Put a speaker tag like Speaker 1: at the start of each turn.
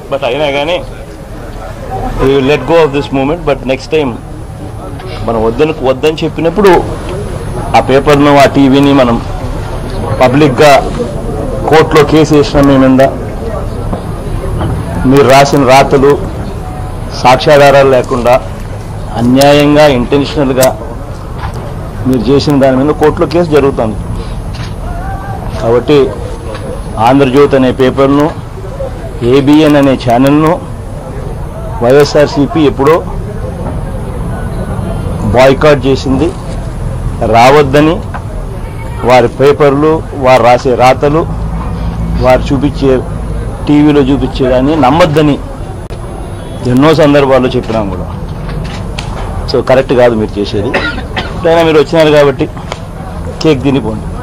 Speaker 1: but అయినా కానీ we let go of this moment but next time మనం వద్దని వద్దని చెప్పినప్పుడు ఆ పేపర్ను ఆ టీవీని మనం పబ్లిక్గా కోర్టులో కేసు వేసిన మీ మీద మీరు రాసిన రాతలు సాక్ష్యాధారాలు లేకుండా అన్యాయంగా ఇంటెన్షనల్గా మీరు చేసిన దాని మీద కోర్టులో కేసు జరుగుతుంది కాబట్టి ఆంధ్రజ్యోతి అనే పేపర్ను ఏబిఎన్ అనే ఛానల్ను వైఎస్ఆర్సిపి ఎప్పుడో బాయ్కాట్ చేసింది రావద్దని వారి పేపర్లు వారు రాసే రాతలు వారు చూపించే టీవీలో చూపించేదాన్ని నమ్మొద్దని ఎన్నో సందర్భాల్లో చెప్పినాం కూడా సో కరెక్ట్ కాదు మీరు చేసేది ఎప్పుడైనా మీరు వచ్చినారు కాబట్టి కేక్ తినిపోండి